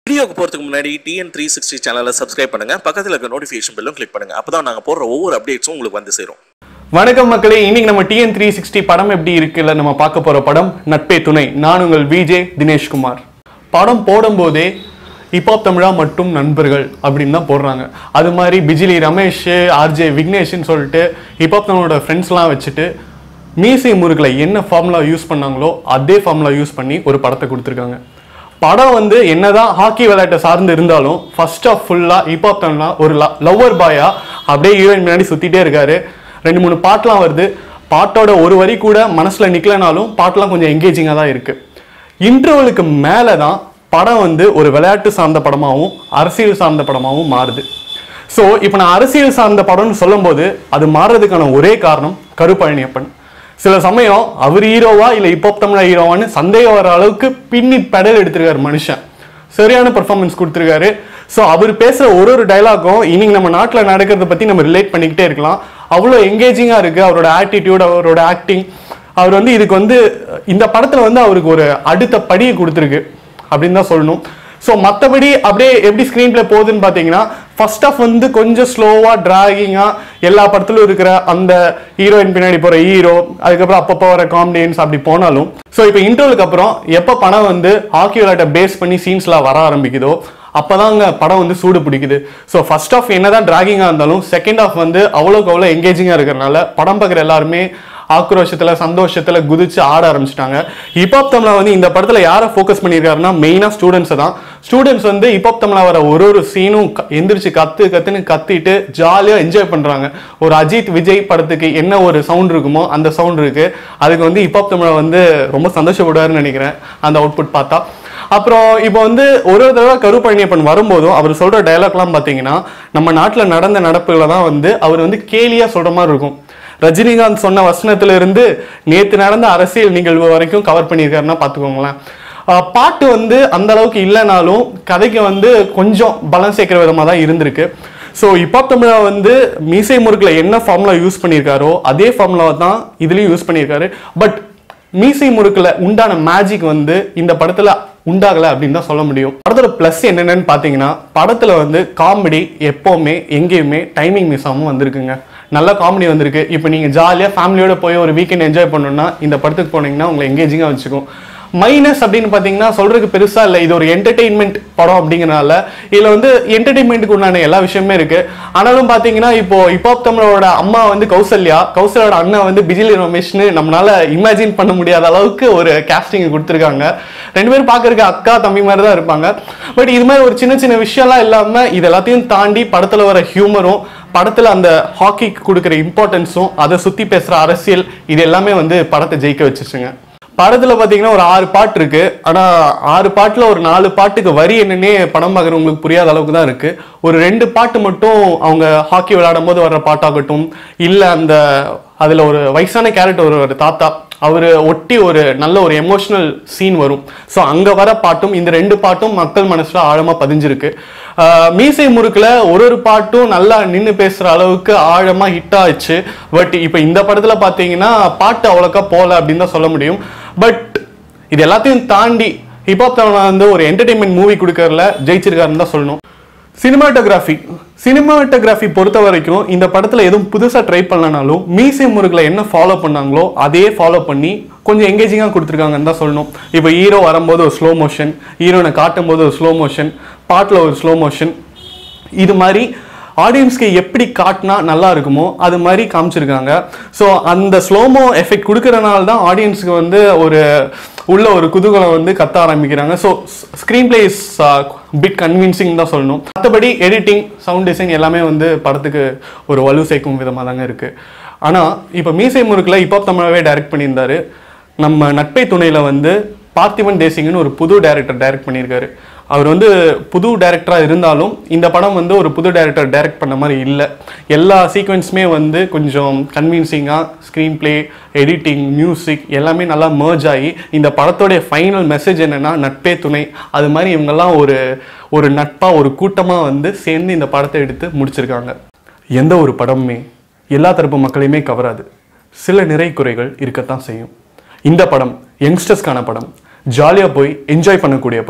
வீடியோக்கு போறதுக்கு முன்னாடி டிஎன் த்ரீ சிக்ஸ்டி சேனலை சப்ஸ்கிரைப் பண்ணுங்க பக்கத்தில் இருக்க நோட்டிஃபிகேஷன் பெல்லும் கிளிக் பண்ணுங்க அப்பதான் நாங்க போடுற ஒவ்வொரு அப்டேட்ஸும் உங்களுக்கு வந்து சேரும் வணக்கம் மக்களே இன்னைக்கு நம்ம டிஎன் த்ரீ சிக்ஸ்டி படம் எப்படி இருக்குல்ல நம்ம பார்க்க போற படம் நட்பே துணை நான் உங்கள் விஜே தினேஷ்குமார் படம் போடும்போதே ஹிப்ஹாப் தமிழா மற்றும் நண்பர்கள் அப்படின்னு தான் போடுறாங்க அது மாதிரி பிஜிலி ரமேஷ் ஆர்ஜே விக்னேஷ்னு சொல்லிட்டு ஹிப்ஹாப் தமிழோட ஃப்ரெண்ட்ஸ்லாம் வச்சுட்டு மீசை முறுக்கில் என்ன ஃபார்முலா யூஸ் பண்ணாங்களோ அதே ஃபார்முலா யூஸ் பண்ணி ஒரு படத்தை கொடுத்துருக்காங்க படம் வந்து என்னதான் ஹாக்கி விளையாட்டை சார்ந்து இருந்தாலும் ஃபர்ஸ்ட் ஆஃப் ஃபுல்லாக ஹிப்ஹாப் தமிழா ஒரு லவ்வர் பாயா அப்படியே ஹீரோயின் முன்னாடி சுத்திட்டே இருக்காரு ரெண்டு மூணு பாட்டெலாம் வருது பாட்டோட ஒரு வரி கூட மனசுல நிக்கலனாலும் பாட்டெலாம் கொஞ்சம் எங்கேஜிங்காக தான் இருக்கு இன்டர்வலுக்கு மேலே தான் படம் வந்து ஒரு விளையாட்டு சார்ந்த படமாகவும் அரசியல் சார்ந்த படமாகவும் மாறுது ஸோ இப்போ நான் அரசியல் சார்ந்த படம்னு சொல்லும்போது அது மாறுறதுக்கான ஒரே காரணம் கருப்பழனியப்பன் சில சமயம் அவர் ஹீரோவா இல்லை ஹிப்ஹாப் தமிழா ஹீரோவான்னு சந்தேகம் வர அளவுக்கு பின்னி பெடல் எடுத்திருக்காரு மனுஷன் சரியான பெர்ஃபார்மன்ஸ் கொடுத்துருக்காரு ஸோ அவர் பேசுகிற ஒரு ஒரு டைலாகும் இன்னைக்கு நம்ம நாட்டில் நடக்கிறத பற்றி நம்ம ரிலேட் பண்ணிக்கிட்டே இருக்கலாம் அவ்வளோ எங்கேஜிங்காக இருக்குது அவரோட ஆட்டிடியூட் அவரோட ஆக்டிங் அவர் வந்து இதுக்கு வந்து இந்த படத்தில் வந்து அவருக்கு ஒரு அடுத்த படியை கொடுத்துருக்கு அப்படின்னு தான் சொல்லணும் ஸோ மற்றபடி அப்படியே எப்படி ஸ்க்ரீன் பிளே போகுதுன்னு பார்த்தீங்கன்னா ஃபர்ஸ்ட் ஆஃப் வந்து கொஞ்சம் ஸ்லோவாக டிராகிங்காக எல்லா படத்துலையும் இருக்கிற அந்த ஹீரோயின் பின்னாடி போகிற ஹீரோ அதுக்கப்புறம் அப்பப்போ வர காமெடியன்ஸ் அப்படி போனாலும் ஸோ இப்போ இன்டர்வலுக்கு அப்புறம் எப்போ படம் வந்து ஹாக்கி விளையாட்டை பேஸ் பண்ணி சீன்ஸ்லாம் வர ஆரம்பிக்குதோ அப்போதாங்க படம் வந்து சூடு பிடிக்குது ஸோ ஃபர்ஸ்ட் ஆஃப் என்னதான் டிராகிங்காக இருந்தாலும் செகண்ட் ஆஃப் வந்து அவ்வளோக்கு அவ்வளோ எங்கேஜிங்காக இருக்கிறனால படம் பார்க்குற எல்லாருமே ஆக்ரோஷத்துல சந்தோஷத்துல குதிச்சு ஆட ஆரம்பிச்சிட்டாங்க ஹிப்ஹாப் தமிழா வந்து இந்த படத்துல யாரை ஃபோக்கஸ் பண்ணியிருக்காருன்னா மெயினா ஸ்டூடெண்ட்ஸ் தான் ஸ்டூடெண்ட்ஸ் வந்து ஹிப்ஹாப் தமிழா வர ஒரு ஒரு சீனும் க- எந்திரிச்சு கத்து கத்துன்னு கத்திட்டு ஜாலியா என்ஜாய் பண்றாங்க ஒரு அஜித் விஜய் படத்துக்கு என்ன ஒரு சவுண்ட் இருக்குமோ அந்த சவுண்ட் இருக்கு அதுக்கு வந்து ஹிப்ஹாப் தமிழா வந்து ரொம்ப சந்தோஷப்படுவாருன்னு நினைக்கிறேன் அந்த அவுட்புட் பார்த்தா அப்புறம் இப்போ வந்து ஒரு ஒரு தடவை கருப்பழனியப்பன் வரும்போதும் அவர் சொல்ற டயலாக்லாம் பார்த்தீங்கன்னா நம்ம நாட்டில் நடந்த நடப்புகளை தான் வந்து அவர் வந்து கேலியா சொல்ற மாதிரி இருக்கும் ரஜினிகாந்த் சொன்ன வசனத்துல இருந்து நேத்து நடந்த அரசியல் நிகழ்வு வரைக்கும் கவர் பண்ணியிருக்காருன்னா பார்த்துக்கோங்களேன் ஆஹ் பாட்டு வந்து அந்த அளவுக்கு இல்லைனாலும் கதைக்கு வந்து கொஞ்சம் பலம் சேர்க்கிற விதமாக தான் இருந்திருக்கு ஸோ ஹிப்ஹாப் தமிழா வந்து மீசை முறுக்கில் என்ன ஃபார்முலா யூஸ் பண்ணியிருக்காரோ அதே ஃபார்முலாவை தான் இதுலேயும் யூஸ் பண்ணியிருக்காரு பட் மீசை முறுக்கில் உண்டான மேஜிக் வந்து இந்த படத்தில் உண்டாகலை அப்படின்னு தான் சொல்ல முடியும் படத்தோட ப்ளஸ் என்னென்னு பார்த்தீங்கன்னா படத்தில் வந்து காமெடி எப்போவுமே எங்கேயுமே டைமிங் மிஸ் ஆகாமல் வந்திருக்குங்க நல்ல காமெடி வந்திருக்கு இப்போ நீங்கள் ஜாலியாக ஃபேமிலியோட போய் ஒரு வீக்கெண்ட் என்ஜாய் பண்ணணும்னா இந்த படத்துக்கு போனீங்கன்னா உங்களை எங்கேஜிங்காக வச்சுக்கும் மைனஸ் அப்படின்னு பார்த்தீங்கன்னா சொல்றதுக்கு பெருசா இல்லை இது ஒரு என்டர்டெயின்மெண்ட் படம் அப்படிங்கறனால இதுல வந்து என்டர்டெயின்மெண்ட்டுக்கு உண்டான எல்லா விஷயமே இருக்கு ஆனாலும் பார்த்தீங்கன்னா இப்போ ஹிப்ஹாப் தமிழோட அம்மா வந்து கௌசல்யா கௌசல்யோட அண்ணன் வந்து பிஜிலி ரமேஷ்னு நம்மளால இமேஜின் பண்ண முடியாத அளவுக்கு ஒரு கேஸ்டிங் கொடுத்துருக்காங்க ரெண்டு பேரும் பார்க்கறதுக்கு அக்கா தம்பி மாதிரி தான் இருப்பாங்க பட் இது மாதிரி ஒரு சின்ன சின்ன விஷயம்லாம் இல்லாம இது எல்லாத்தையும் தாண்டி படத்துல வர ஹியூமரும் படத்துல அந்த ஹாக்கிக்கு கொடுக்குற இம்பார்ட்டன்ஸும் அதை சுத்தி பேசுற அரசியல் இது எல்லாமே வந்து படத்தை ஜெயிக்க வச்சிருச்சுங்க படத்துல பாத்தீங்கன்னா ஒரு ஆறு பாட்டு இருக்கு ஆனா ஆறு பாட்டுல ஒரு நாலு பாட்டுக்கு வரி என்னன்னே படம் பார்க்குறவங்களுக்கு புரியாத அளவுக்கு தான் இருக்கு ஒரு ரெண்டு பாட்டு மட்டும் அவங்க ஹாக்கி விளையாடும் போது வர்ற பாட்டாகட்டும் இல்ல அந்த அதுல ஒரு வயசான கேரக்டர் ஒரு ஒரு தாத்தா அவர் ஒட்டி ஒரு நல்ல ஒரு எமோஷனல் சீன் வரும் ஸோ அங்க வர பாட்டும் இந்த ரெண்டு பாட்டும் மக்கள் மனசுல ஆழமா பதிஞ்சிருக்கு ஆஹ் மீசை முறுக்குல ஒரு ஒரு பாட்டும் நல்லா நின்று பேசுற அளவுக்கு ஆழமா ஹிட் ஆச்சு பட் இப்போ இந்த படத்துல பாத்தீங்கன்னா பாட்டு அவ்வளோக்கா போல அப்படின்னு தான் சொல்ல முடியும் பட் இது எல்லாத்தையும் தாண்டி ஹிப்ஹாப் தமிழ் வந்து ஒரு என்டர்டைன்மெண்ட் மூவி கொடுக்கறதுல ஜெயிச்சிருக்காருன்னு தான் சொல்லணும் சினிமாட்டோகிராஃபி சினிமாட்டோகிராஃபி பொறுத்த வரைக்கும் இந்த படத்துல எதுவும் புதுசா ட்ரை பண்ணலனாலும் மீசை முருகில் என்ன ஃபாலோ பண்ணாங்களோ அதே ஃபாலோ பண்ணி கொஞ்சம் எங்கேஜிங்காக கொடுத்துருக்காங்கன்னு தான் சொல்லணும் இப்போ ஹீரோ வரும்போது ஒரு ஸ்லோ மோஷன் ஹீரோனை காட்டும் போது ஒரு ஸ்லோ மோஷன் பாட்டில் ஒரு ஸ்லோ மோஷன் இது மாதிரி ஆடியன்ஸ்க்கு எப்படி காட்டினா நல்லா இருக்குமோ அது மாதிரி காமிச்சிருக்காங்க ஸோ அந்த ஸ்லோமோ எஃபெக்ட் கொடுக்கறனால தான் ஆடியன்ஸுக்கு வந்து ஒரு உள்ள ஒரு குதூகலம் வந்து கத்த ஆரம்பிக்கிறாங்க so screenplay is bit convincing தான் சொல்லணும் மற்றபடி எடிட்டிங் சவுண்ட் டிசைன் எல்லாமே வந்து படத்துக்கு ஒரு வலு சேர்க்கும் விதமாக தாங்க இருக்குது ஆனால் இப்போ மீசை முறுக்கில் இப்போ தமிழாவே டைரக்ட் பண்ணியிருந்தாரு நம்ம நட்பை துணையில் வந்து பார்த்திபன் தேசிங்னு ஒரு புது டைரக்டர் டைரக்ட் பண்ணியிருக்காரு அவர் வந்து புது டைரக்டராக இருந்தாலும் இந்த படம் வந்து ஒரு புது டைரக்டர் டைரக்ட் பண்ண மாதிரி இல்லை எல்லா சீக்வன்ஸுமே வந்து கொஞ்சம் கன்வின்சிங்காக ஸ்க்ரீன் பிளே எடிட்டிங் மியூசிக் எல்லாமே நல்லா merge ஆகி இந்த படத்தோடைய ஃபைனல் மெசேஜ் என்னன்னா நட்பே துணை அது மாதிரி இவங்கெல்லாம் ஒரு ஒரு நட்பாக ஒரு கூட்டமாக வந்து சேர்ந்து இந்த படத்தை எடுத்து முடிச்சிருக்காங்க எந்த ஒரு படமுமே எல்லா தரப்பு மக்களையுமே கவராது சில நிறை குறைகள் இருக்கத்தான் செய்யும் இந்த படம் யங்ஸ்டர்ஸ்க்கான படம் ஜாலியாக போய் என்ஜாய் பண்ணக்கூடிய படம்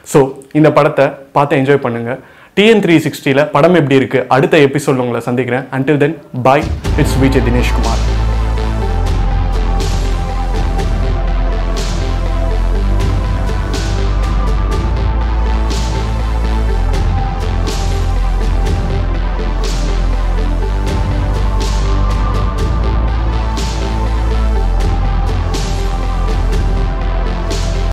ஸோ இந்த படத்தை பார்த்து என்ஜாய் பண்ணுங்க டிஎன் த்ரீ சிக்ஸ்டியில் படம் எப்படி இருக்கு அடுத்த எபிசோட் உங்களை சந்திக்கிறேன் until then bye it's Vijay Dineshkumar